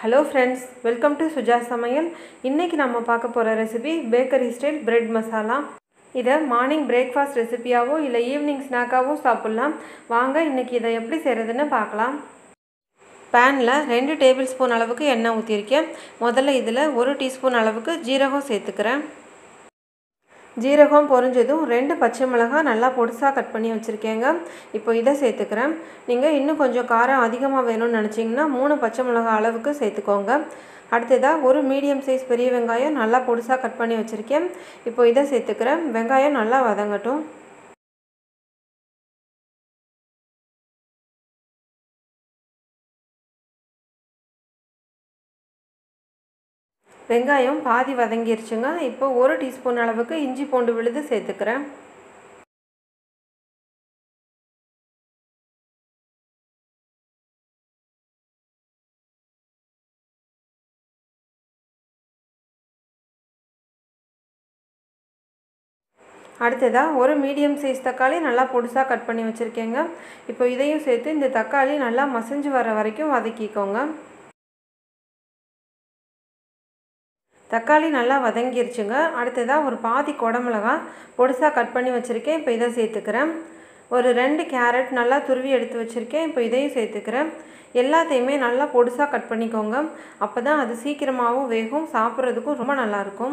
hello friends welcome to Suja சமையல் இன்றைக்கி நம்ம பார்க்க போகிற recipe bakery style bread masala இதை மார்னிங் பிரேக்ஃபாஸ்ட் ரெசிபியாவோ இல்லை ஈவினிங் ஸ்நாக்காவோ சாப்பிட்லாம் வாங்க இன்றைக்கி இதை எப்படி செய்கிறதுன்னு பார்க்கலாம் பேனில் ரெண்டு டேபிள் ஸ்பூன் அளவுக்கு எண்ணெய் ஊற்றிருக்கேன் முதல்ல இதில் ஒரு டீஸ்பூன் அளவுக்கு ஜீரகம் சேர்த்துக்கிறேன் ஜீரகம் பொரிஞ்சதும் ரெண்டு பச்சை மிளகாய் நல்லா பொடிசாக கட் பண்ணி வச்சுருக்கேங்க இப்போ இதை சேர்த்துக்கிறேன் நீங்கள் இன்னும் கொஞ்சம் காரம் அதிகமாக வேணும்னு நினச்சிங்கன்னா மூணு பச்சை மிளகாய் அளவுக்கு சேர்த்துக்கோங்க அடுத்ததாக ஒரு மீடியம் சைஸ் பெரிய வெங்காயம் நல்லா பொடிசாக கட் பண்ணி வச்சுருக்கேன் இப்போ இதை சேர்த்துக்கிறேன் வெங்காயம் நல்லா வதங்கட்டும் வெங்காயம் பாதி வதங்கிருச்சுங்க இப்போ ஒரு டீஸ்பூன் அளவுக்கு இஞ்சி பூண்டு விழுது சேர்த்துக்கிறேன் அடுத்ததாக ஒரு மீடியம் சைஸ் தக்காளி நல்லா பொடிசாக கட் பண்ணி வச்சுருக்கேங்க இப்போ இதையும் சேர்த்து இந்த தக்காளி நல்லா மசிஞ்சு வர வரைக்கும் வதக்கிக்கோங்க தக்காளி நல்லா வதங்கிருச்சுங்க அடுத்ததாக ஒரு பாதி குடமிளகா பொடிசாக கட் பண்ணி வச்சுருக்கேன் இப்போ இதை சேர்த்துக்கிறேன் ஒரு ரெண்டு கேரட் நல்லா துருவி எடுத்து வச்சுருக்கேன் இப்போ இதையும் சேர்த்துக்கிறேன் எல்லாத்தையுமே நல்லா பொடிசாக கட் பண்ணிக்கோங்க அப்போ தான் அது சீக்கிரமாகவும் வேகும் சாப்பிட்றதுக்கும் ரொம்ப நல்லாயிருக்கும்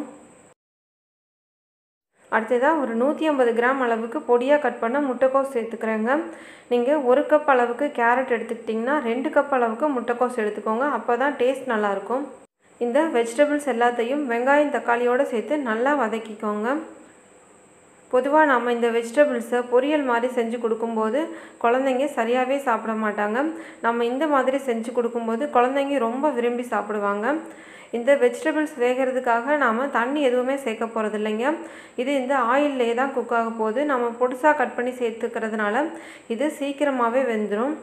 அடுத்ததாக ஒரு நூற்றி ஐம்பது கிராம் அளவுக்கு பொடியாக கட் பண்ண முட்டைக்கோஸ் சேர்த்துக்கிறேங்க நீங்கள் ஒரு கப் அளவுக்கு கேரட் எடுத்துக்கிட்டிங்கன்னா ரெண்டு கப் அளவுக்கு முட்டைக்கோஸ் எடுத்துக்கோங்க அப்போ தான் டேஸ்ட் நல்லாயிருக்கும் இந்த வெஜிடபிள்ஸ் எல்லாத்தையும் வெங்காயம் தக்காளியோடு சேர்த்து நல்லா வதக்கிக்கோங்க பொதுவாக நம்ம இந்த வெஜிடபிள்ஸை பொரியல் மாதிரி செஞ்சு கொடுக்கும்போது குழந்தைங்க சரியாகவே சாப்பிட மாட்டாங்க நம்ம இந்த மாதிரி செஞ்சு கொடுக்கும்போது குழந்தைங்க ரொம்ப விரும்பி சாப்பிடுவாங்க இந்த வெஜிடபிள்ஸ் வேகிறதுக்காக நாம் தண்ணி எதுவுமே சேர்க்க போகிறது இல்லைங்க இது இந்த ஆயிலே தான் குக் ஆக போகுது நம்ம பொடிசாக கட் பண்ணி சேர்த்துக்கிறதுனால இது சீக்கிரமாகவே வெந்துடும்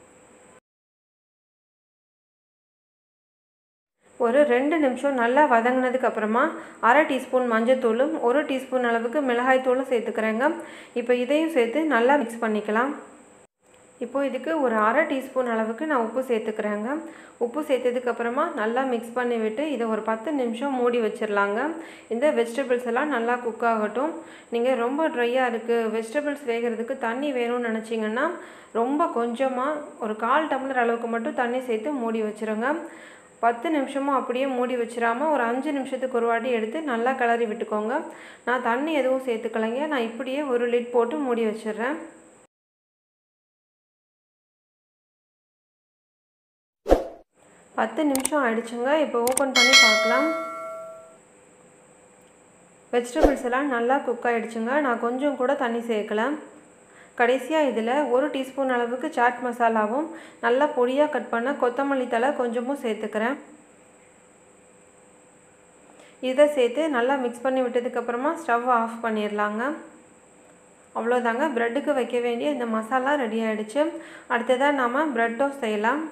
ஒரு ரெண்டு நிமிஷம் நல்லா வதங்கினதுக்கு அப்புறமா அரை டீஸ்பூன் மஞ்சத்தூளும் ஒரு டீஸ்பூன் அளவுக்கு மிளகாய்த்தூளும் சேர்த்துக்கிறேங்க இப்போ இதையும் சேர்த்து நல்லா மிக்ஸ் பண்ணிக்கலாம் இப்போது இதுக்கு ஒரு அரை டீஸ்பூன் அளவுக்கு நான் உப்பு சேர்த்துக்கிறேங்க உப்பு சேர்த்ததுக்கப்புறமா நல்லா மிக்ஸ் பண்ணி விட்டு இதை ஒரு பத்து நிமிஷம் மூடி வச்சிடலாங்க இந்த வெஜிடபிள்ஸ் எல்லாம் நல்லா குக் ஆகட்டும் நீங்கள் ரொம்ப ட்ரையாக இருக்குது வெஜிடபிள்ஸ் வேகிறதுக்கு தண்ணி வேணும்னு நினச்சிங்கன்னா ரொம்ப கொஞ்சமாக ஒரு கால் டம்ளர் அளவுக்கு மட்டும் தண்ணி சேர்த்து மூடி வச்சுருங்க பத்து நிமிஷமும் அப்படியே மூடி வச்சிடாமல் ஒரு அஞ்சு நிமிஷத்துக்கு ஒரு வாட்டி எடுத்து நல்லா கிளறி விட்டுக்கோங்க நான் தண்ணி எதுவும் சேர்த்துக்கலைங்க நான் இப்படியே ஒரு லிட் போட்டு மூடி வச்சிடுறேன் பத்து நிமிஷம் ஆயிடுச்சுங்க இப்போ ஓப்பன் பண்ணி பார்க்கலாம் வெஜிடபிள்ஸ் எல்லாம் நல்லா குக் ஆகிடுச்சுங்க நான் கொஞ்சம் கூட தண்ணி சேர்க்கல கடைசியாக இதில் ஒரு டீஸ்பூன் அளவுக்கு சாட் மசாலாவும் நல்லா பொடியாக கட் பண்ண கொத்தமல்லி தலை கொஞ்சமும் சேர்த்துக்கிறேன் இதை சேர்த்து நல்லா மிக்ஸ் பண்ணி விட்டதுக்கப்புறமா ஸ்டவ் ஆஃப் பண்ணிடலாங்க அவ்வளோதாங்க ப்ரெட்டுக்கு வைக்க வேண்டிய இந்த மசாலா ரெடி ஆகிடுச்சு அடுத்ததாக நாம் ப்ரெட் டோஸ்ட் செய்யலாம்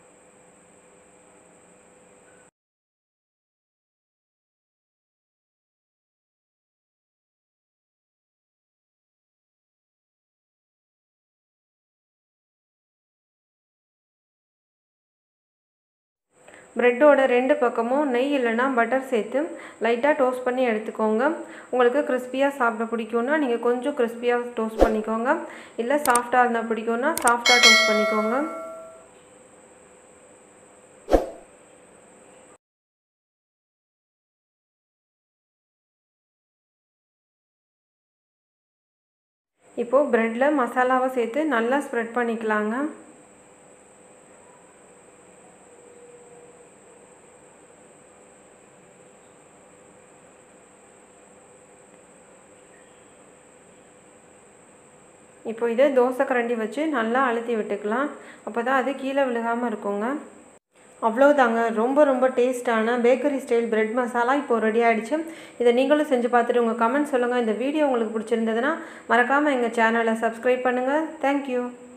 ப்ரெட்டோட ரெண்டு பக்கமும் நெய் இல்லைன்னா பட்டர் சேர்த்து லைட்டாக டோஸ்ட் பண்ணி எடுத்துக்கோங்க உங்களுக்கு கிறிஸ்பியாக சாப்பிட பிடிக்கும்னா நீங்கள் கொஞ்சம் கிறிஸ்பியாக டோஸ்ட் பண்ணிக்கோங்க இல்லை சாஃப்டாக இருந்தால் பிடிக்கும்னா சாஃப்டாக டோஸ்ட் பண்ணிக்கோங்க இப்போது ப்ரெட்டில் மசாலாவை சேர்த்து நல்லா ஸ்ப்ரெட் பண்ணிக்கலாங்க இப்போ இதை தோசை கரண்டி வச்சு நல்லா அழுத்தி விட்டுக்கலாம் அப்போ தான் அது கீழே விழுகாமல் இருக்குங்க அவ்வளோதாங்க ரொம்ப ரொம்ப டேஸ்ட்டான பேக்கரி ஸ்டைல் பிரெட் மசாலா இப்போது ரெடி ஆகிடுச்சு இதை நீங்களும் செஞ்சு பார்த்துட்டு உங்கள் கமெண்ட் சொல்லுங்கள் இந்த வீடியோ உங்களுக்கு பிடிச்சிருந்ததுன்னா மறக்காமல் எங்கள் சேனலை சப்ஸ்கிரைப் பண்ணுங்கள் தேங்க்யூ